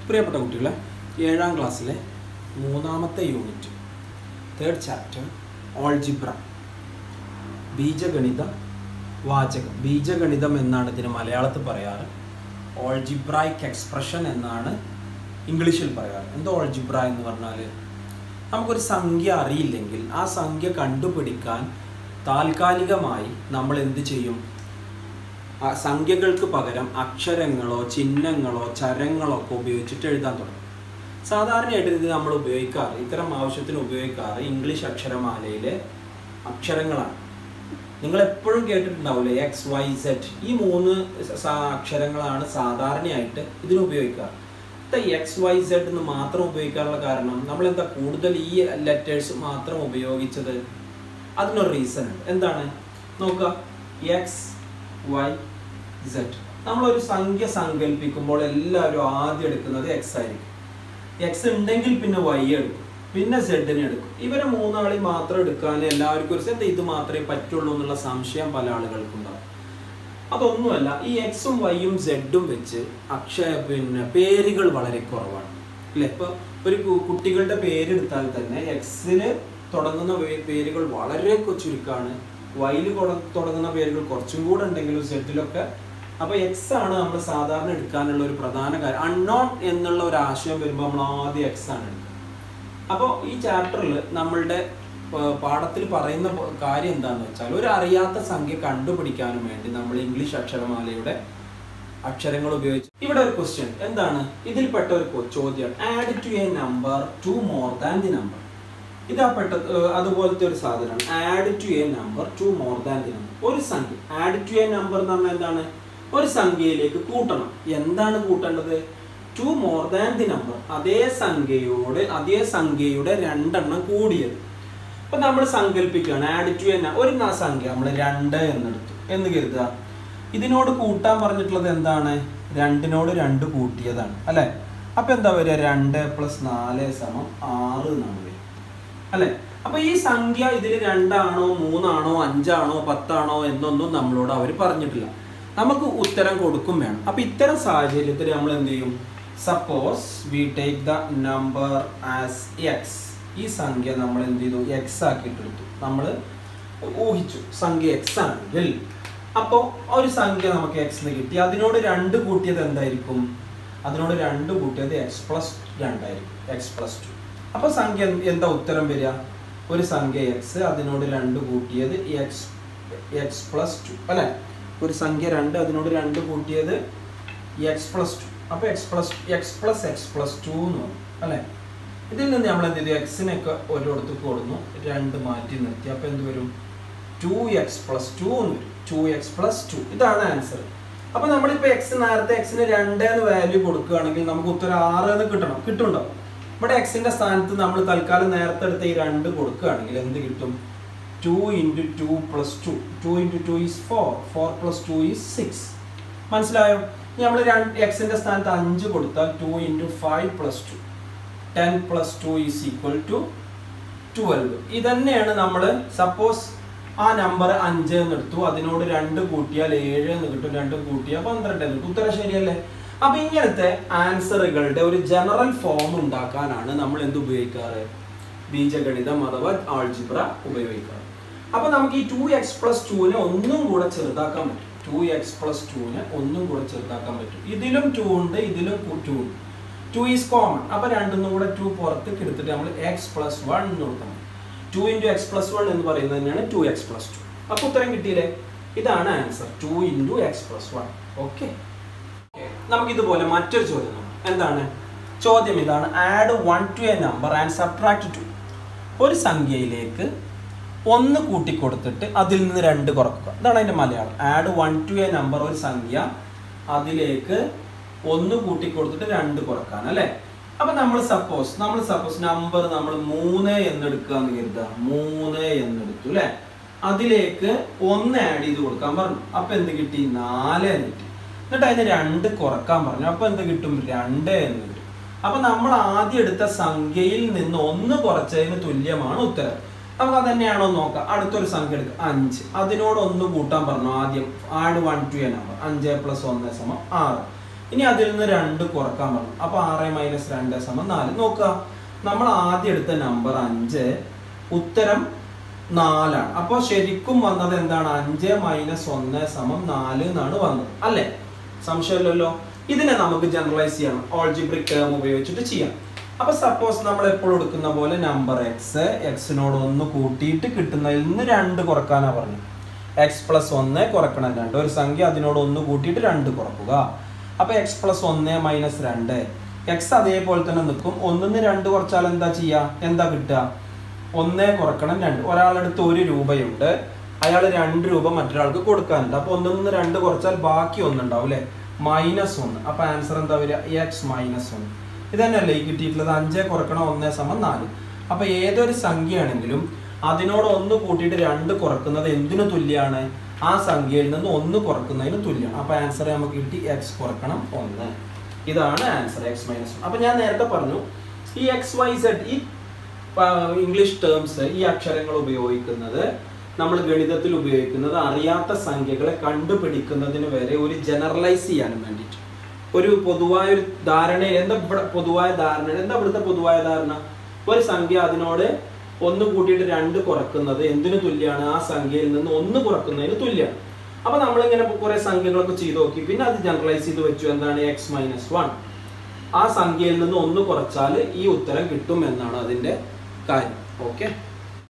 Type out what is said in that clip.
പ്രിയപ്പെട്ട കുട്ടികളെ ഏഴാം ക്ലാസ്സിലെ മൂന്നാമത്തെ യൂണിറ്റ് തേർഡ് ചാപ്റ്റർ ഓൾജിബ്ര ബീജഗണിത വാചകം ബീജഗണിതം എന്നാണ് ഇതിന് മലയാളത്തിൽ പറയാറ് ഓൾജിബ്രായിക് എക്സ്പ്രഷൻ എന്നാണ് ഇംഗ്ലീഷിൽ പറയാറ് എന്താ ഓൾജിബ്ര എന്ന് പറഞ്ഞാൽ നമുക്കൊരു സംഖ്യ അറിയില്ലെങ്കിൽ ആ സംഖ്യ കണ്ടുപിടിക്കാൻ താൽക്കാലികമായി നമ്മൾ എന്ത് ചെയ്യും ആ സംഖ്യകൾക്ക് പകരം അക്ഷരങ്ങളോ ചിഹ്നങ്ങളോ ചരങ്ങളോ ഒക്കെ ഉപയോഗിച്ചിട്ട് എഴുതാൻ തുടങ്ങും സാധാരണയായിട്ട് ഇത് നമ്മൾ ഉപയോഗിക്കാറ് ഇത്തരം ആവശ്യത്തിന് ഉപയോഗിക്കാറ് ഇംഗ്ലീഷ് അക്ഷരമാലയിലെ അക്ഷരങ്ങളാണ് നിങ്ങൾ എപ്പോഴും കേട്ടിട്ടുണ്ടാവില്ലേ എക്സ് വൈ സെഡ് ഈ മൂന്ന് സ- അക്ഷരങ്ങളാണ് സാധാരണയായിട്ട് ഇതിന് ഉപയോഗിക്കാറ് എക്സ് വൈ സെഡ് എന്ന് മാത്രം ഉപയോഗിക്കാനുള്ള കാരണം നമ്മൾ എന്താ കൂടുതൽ ഈ ലെറ്റേഴ്സ് മാത്രം ഉപയോഗിച്ചത് അതിനൊരു റീസൺ ഉണ്ട് എന്താണ് നോക്കുക എക്സ് വൈ സെഡ് നമ്മളൊരു സംഖ്യ സങ്കല്പിക്കുമ്പോൾ എല്ലാവരും ആദ്യം എടുക്കുന്നത് എക്സ് ആയിരിക്കും എക്സ് ഉണ്ടെങ്കിൽ പിന്നെ വൈ എടുക്കും പിന്നെ സെഡിനെ എടുക്കും ഇവരെ മൂന്നാളി മാത്രം എടുക്കാൻ എല്ലാവർക്കും ഒരു സെറ്റ് ഇത് മാത്രമേ പറ്റുള്ളൂ എന്നുള്ള സംശയം പല ആളുകൾക്കും ഉണ്ടാവും അതൊന്നുമല്ല ഈ എക്സും വൈയും സെഡും വെച്ച് അക്ഷയ പിന്നെ പേരുകൾ വളരെ കുറവാണ് അല്ലെ ഇപ്പൊ ഒരു കു- കുട്ടികളുടെ പേരെടുത്താൽ തന്നെ എക്സിന് തുടങ്ങുന്ന പേ- പേരുകൾ വളരെ കൊ- ചുരുക്കമാണ് വൈയിൽ തുടങ്ങുന്ന പേരുകൾ കുറച്ചും കൂടെ ഉണ്ടെങ്കിലും സെഡിലൊക്കെ അപ്പൊ എക്സ് ആണ് നമ്മൾ സാധാരണ എടുക്കാനുള്ള ഒരു പ്രധാന കാര്യം അൺനോൺ എന്നുള്ള ഒരു ആശയം വരുമ്പോൾ നമ്മൾ ആദ്യം എക്സ് ആണ് എടുക്കുക അപ്പോൾ ഈ ചാപ്റ്ററിൽ നമ്മളുടെ ഏർ, പാഠത്തിൽ പറയുന്ന പ- കാര്യം എന്താണെന്ന് വെച്ചാൽ ഒരു അറിയാത്ത സംഖ്യ കണ്ടുപിടിക്കാനും വേണ്ടി നമ്മൾ ഇംഗ്ലീഷ് അക്ഷരമാലയുടെ അക്ഷരങ്ങൾ ഉപയോഗിച്ച് ഇവിടെ ഒരു ക്വസ്റ്റ്യൻ എന്താണ് ഇതിൽപ്പെട്ട ഒരു കൊ- ചോദ്യം add to a number two more than the number ഇതാ പെട്ട ഏർ, അതുപോലത്തെ ഒരു സാധനമാണ് add to a number two more than the number ഒരു സംഖ്യ ആഡ് ടു എ നമ്പർ എന്ന് പറഞ്ഞാൽ എന്താണ് ഒരു സംഖ്യയിലേക്ക് കൂട്ടണം എന്താണ് കൂട്ടേണ്ടത് two more than the number അതേ സംഖ്യയോട് അതേ സംഖ്യയുടെ രണ്ടെണ്ണം കൂടിയത് അപ്പൊ നമ്മൾ സങ്കല്പിക്കുകയാണ് ആഡ് ടു എന്ന ഒരു ന- സംഖ്യ നമ്മൾ രണ്ട് എന്നെടുത്തു എന്ന് കരുതുക ഇതിനോട് കൂട്ടാൻ പറഞ്ഞിട്ടുള്ളത് എന്താണ് രണ്ടിനോട് രണ്ട് കൂട്ടിയതാണ് അല്ലെ അപ്പൊ എന്താ വരിക രണ്ട് പ്ലസ് നാല് സമം ആറ് എന്നാണ് വരിക അല്ലെ അപ്പൊ ഈ സംഖ്യ ഇതിൽ രണ്ടാണോ മൂന്നാണോ അഞ്ചാണോ പത്താണോ എന്നൊന്നും നമ്മളോട് അവർ പറഞ്ഞിട്ടില്ല നമുക്ക് ഉത്തരം കൊടുക്കും വേണം അപ്പൊ ഇത്തരം സാഹചര്യത്തിൽ നമ്മൾ എന്ത് ചെയ്യും suppose we take the number as X ഈ സംഖ്യ നമ്മൾ എന്ത് ചെയ്തു എക്സ് ആക്കിയിട്ടെടുത്തു നമ്മൾ ഊഹിച്ചു സംഖ്യ എക്സ് ആണെങ്കിൽ അപ്പോൾ ഒരു സംഖ്യ നമുക്ക് എക്സ് എന്ന് കിട്ടി അതിനോട് രണ്ട് കൂട്ടിയത് എന്തായിരിക്കും അതിനോട് രണ്ട് കൂട്ടിയത് എക്സ് പ്ലസ് രണ്ടായിരിക്കും എക്സ് പ്ലസ് ടു അപ്പോൾ സംഖ്യ എന്ത്- എന്താ ഉത്തരം വരിക ഒരു സംഖ്യ എക്സ് അതിനോട് രണ്ട് കൂട്ടിയത് എക്സ് എക്സ് പ്ലസ് ടു അല്ലെ ഒരു സംഖ്യ രണ്ട് അതിനോട് രണ്ട് കൂട്ടിയത് എക്സ് പ്ലസ് ടു അപ്പോൾ X plus X plus X plus two എന്ന് പറയും അല്ലെ ഇതിൽ നിന്ന് നമ്മൾ എന്ത് ചെയ്തു എക്സിനൊക്കെ ഒരിടത്ത് കൊടുന്നു രണ്ട് മാറ്റി നിർത്തി അപ്പോൾ എന്ത് വരും ടു എക്സ് പ്ലസ് ടു എന്ന് വരും ടു എക്സ് പ്ലസ് ടു ഇതാണ് ആൻസർ അപ്പൊ നമ്മളിപ്പോ എക്സ് നേരത്തെ എക്സിന് രണ്ട് എന്ന് വാല്യൂ കൊടുക്കുകയാണെങ്കിൽ നമുക്ക് ഉത്തരം ആറ് എന്ന് കിട്ടണം കിട്ടുണ്ടോ ഇവിടെ എക്സിന്റെ സ്ഥാനത്ത് നമ്മൾ തൽക്കാലം നേരത്തെ എടുത്ത ഈ രണ്ട് കൊടുക്കുകയാണെങ്കിൽ എന്ത് കിട്ടും two into two plus two two into two is four four plus two is six മനസ്സിലായോ നമ്മൾ രണ്ട് എക്സിന്റെ സ്ഥാനത്ത് അഞ്ച് കൊടുത്താൽ two into five plus two ten plus two is equal to twelve ഇതന്നെയാണ് നമ്മൾ സപ്പോസ് ആ നമ്പർ അഞ്ച് എന്ന് എടുത്തു അതിനോട് രണ്ട് കൂട്ടിയാൽ ഏഴ് എന്ന് കിട്ടും രണ്ട് കൂട്ടിയാൽ പന്ത്രണ്ട് എന്ന് കിട്ടും ഉത്തരം ശരിയല്ലേ അപ്പൊ ഇങ്ങനത്തെ ആൻസറുകളുടെ ഒരു ജനറൽ ഫോം ഉണ്ടാക്കാനാണ് നമ്മൾ എന്ത് ഉപയോഗിക്കാറ് ബീജഗണിതം അഥവാ ആൾജിബ്ര ഉപയോഗിക്കാറ് അപ്പൊ നമുക്ക് ഈ ടു എക്സ് പ്ലസ് ടുവിനെ ഒന്നും കൂടെ ചെറുതാക്കാൻ പറ്റും ടു എക്സ് പ്ലസ് ടുവിനെ ഒന്നും കൂടെ ചെറുതാക്കാൻ പറ്റും ഇതിലും ടു ഉണ്ട് ഇതിലും ടു ഉണ്ട് ടു ഈസ് കോമൺ അപ്പൊ രണ്ടൊന്നും കൂടെ ടു പുറത്തേക്ക് എടുത്തിട്ട് നമ്മൾ എക്സ് പ്ലസ് വൺ എന്ന് കൊടുക്കണം two into x plus one എന്ന് പറയുന്നത് തന്നെയാണ് ടു എക്സ് പ്ലസ് ടു അപ്പൊ ഉത്തരം കിട്ടിയില്ലേ ഇതാണ് answer two into x plus one okay നമുക്ക് ഇതുപോലെ മറ്റൊരു ചോദ്യം നോക്കാം എന്താണ് ചോദ്യം ഇതാണ് add one to a number and subtract two ഒരു സംഖ്യയിലേക്ക് ഒന്ന് കൂട്ടിക്കൊടുത്തിട്ട് അതിൽ നിന്ന് രണ്ട് കുറക്കുക ഇതാണ് അതിന്റെ Malayalam add one to a number ഒരു സംഖ്യ അതിലേക്ക് ഒന്ന് കൂട്ടിക്കൊടുത്തിട്ട് രണ്ട് കുറക്കാൻ അല്ലെ അപ്പൊ നമ്മൾ സപ്പോസ് നമ്മൾ സപ്പോസ് നമ്പർ നമ്മൾ മൂന്ന് എന്നെടുക്കുക എന്ന് കരുതുക മൂന്ന് എന്നെടുത്തു അല്ലെ അതിലേക്ക് ഒന്ന് ആഡ് ചെയ്ത് കൊടുക്കാൻ പറഞ്ഞു അപ്പൊ എന്ത് കിട്ടി നാല് എന്ന് കിട്ടി എന്നിട്ട് അതിന് രണ്ട് കുറക്കാൻ പറഞ്ഞു അപ്പൊ എന്ത് കിട്ടും രണ്ട് എന്ന് കിട്ടും അപ്പൊ നമ്മൾ ആദ്യം എടുത്ത സംഖ്യയിൽ നിന്ന് ഒന്ന് കുറച്ചതിന് തുല്യമാണ് ഉത്തരം നമുക്ക് അത് തന്നെയാണോ നോക്കാം അടുത്തൊരു സംഖ്യ എടുക്കുക അഞ്ച് അതിനോട് ഒന്ന് കൂട്ടാൻ പറഞ്ഞു ആദ്യം add one to a number അഞ്ച് പ്ലസ് ഒന്ന് സമം ആറ് ഇനി അതിൽ നിന്ന് രണ്ട് കുറക്കാൻ പറഞ്ഞു അപ്പൊ ആറ് മൈനസ് രണ്ട് സമം നാല് നോക്കുക നമ്മൾ ആദ്യം എടുത്ത നമ്പർ അഞ്ച് ഉത്തരം നാലാണ് അപ്പോൾ ശരിക്കും വന്നത് എന്താണ് അഞ്ച് മൈനസ് ഒന്ന് സമം നാല് എന്നാണ് വന്നത് അല്ലേ സംശയമില്ലല്ലോ ഇതിനെ നമുക്ക് ജനറലൈസ് ചെയ്യണം ഓൾജിബ്രിക് ടേം ഉപയോഗിച്ചിട്ട് ചെയ്യാം അപ്പൊ സപ്പോസ് നമ്മൾ എപ്പോഴും എടുക്കുന്ന പോലെ നമ്പർ എക്സ് എക്സിനോട് ഒന്ന് കൂട്ടിയിട്ട് കിട്ടുന്നതിൽ നിന്ന് രണ്ട് കുറക്കാനാ പറഞ്ഞു എക്സ് പ്ലസ് ഒന്ന് കുറക്കണം രണ്ട് ഒരു സംഖ്യ അതിനോട് ഒന്ന് കൂട്ടിയിട്ട് രണ്ട് കുറക്കുക അപ്പൊ എക്സ് പ്ലസ് ഒന്ന് മൈനസ് രണ്ട് എക്സ് അതേപോലെ തന്നെ നിൽക്കും ഒന്നിന്ന് രണ്ട് കുറച്ചാൽ എന്താ ചെയ്യുക എന്താ കിട്ടുക ഒന്നേ കുറക്കണം രണ്ട് ഒരാളടുത്ത് ഒരു രൂപയുണ്ട് അയാൾ രണ്ട് രൂപ മറ്റൊരാൾക്ക് കൊടുക്കാനുണ്ട് അപ്പൊ ഒന്നിൽ നിന്ന് രണ്ട് കുറച്ചാൽ ബാക്കി ഒന്നുണ്ടാവും അല്ലെ മൈനസ് ഒന്ന് അപ്പൊ ആൻസർ എന്താ വരിക എക്സ് മൈനസ് ഒന്ന് ഇത് തന്നെയല്ലേ ഈ കിട്ടിയിട്ടുള്ളത് അഞ്ചേ കുറക്കണം ഒന്നേ സമം നാല് അപ്പൊ ഏതൊരു സംഖ്യയാണെങ്കിലും അതിനോട് ഒന്ന് കൂട്ടിയിട്ട് രണ്ട് കുറക്കുന്നത് എന്തിനു തുല്യമാണ് ആ സംഖ്യയിൽ നിന്ന് ഒന്ന് കുറക്കുന്നതിന് തുല്യമാണ് അപ്പൊ ആൻസർ നമുക്ക് കിട്ടി എക്സ് കുറക്കണം ഒന്ന് ഇതാണ് ആൻസർ എക്സ് മൈനസ് അപ്പൊ ഞാൻ നേരത്തെ പറഞ്ഞു ഈ എക്സ് വൈ സെഡ് ഈ ഇംഗ്ലീഷ് ടേംസ് ഈ അക്ഷരങ്ങൾ ഉപയോഗിക്കുന്നത് നമ്മൾ ഗണിതത്തിൽ ഉപയോഗിക്കുന്നത് അറിയാത്ത സംഖ്യകളെ കണ്ടുപിടിക്കുന്നതിന് വരെ ഒരു ജനറലൈസ് ചെയ്യാനും വേണ്ടിയിട്ട് ഒരു പൊതുവായ ഒരു ധാരണ എന്താ ഇവിടെ പൊതുവായ ധാരണ എന്താ ഇവിടുത്തെ പൊതുവായ ധാരണ ഒരു സംഖ്യ അതിനോട് ഒന്ന് കൂട്ടിയിട്ട് രണ്ട് കുറക്കുന്നത് എന്തിനു തുല്യമാണ് ആ സംഖ്യയിൽ നിന്ന് ഒന്ന് കുറക്കുന്നതിന് തുല്യമാണ് അപ്പൊ നമ്മളിങ്ങനെ കുറെ സംഖ്യകളൊക്കെ ചെയ്ത് നോക്കി പിന്നെ അത് ജനറലൈസ് ചെയ്ത് വെച്ചു എന്താണ് എക്സ് മൈനസ് വൺ ആ സംഖ്യയിൽ നിന്ന് ഒന്ന് കുറച്ചാൽ ഈ ഉത്തരം കിട്ടും എന്നാണ് അതിന്റെ കാര്യം ഓക്കെ